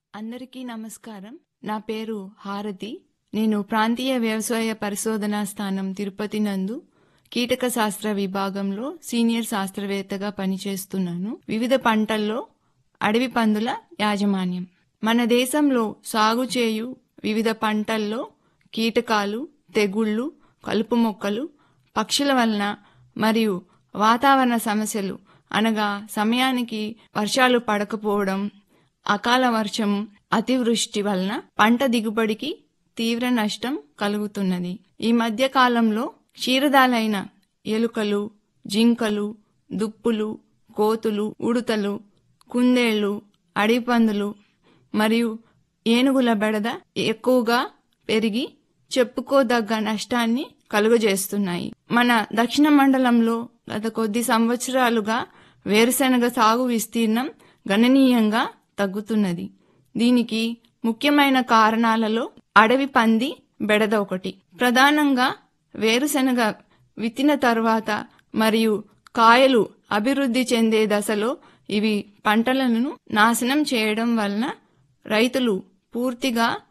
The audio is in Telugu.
అందరికీ నమస్కారం నా పేరు హారతి నేను ప్రాంతీయ వ్యవసాయ పరిశోధనా స్థానం తిరుపతి నందు కీటక శాస్త్ర విభాగంలో సీనియర్ శాస్త్రవేత్తగా పనిచేస్తున్నాను వివిధ పంటల్లో అడవి పందుల యాజమాన్యం మన దేశంలో సాగు చేయు వివిధ పంటల్లో కీటకాలు తెగుళ్ళు కలుపు మొక్కలు పక్షుల వలన మరియు వాతావరణ సమస్యలు అనగా సమయానికి వర్షాలు పడకపోవడం అకాల వర్షం అతివృష్టి వలన పంట దిగుబడికి తీవ్ర నష్టం కలుగుతున్నది ఈ మధ్య కాలంలో క్షీరదాలైన ఎలుకలు జింకలు దుప్పులు కోతులు ఉడుతలు కుందేళ్లు అడిపందులు మరియు ఏనుగుల బెడద ఎక్కువగా పెరిగి చెప్పుకోదగ్గ నష్టాన్ని కలుగజేస్తున్నాయి మన దక్షిణ మండలంలో గత కొద్ది సంవత్సరాలుగా వేరుశెనగ సాగు విస్తీర్ణం గణనీయంగా తగ్గుతున్నది దీనికి ముఖ్యమైన కారణాలలో అడవి పంది బెడద ఒకటి ప్రధానంగా వేరుశెనగ విత్తిన తర్వాత మరియు కాయలు అభివృద్ధి చెందే దశలో ఇవి పంటలను నాశనం చేయడం వలన రైతులు పూర్తిగా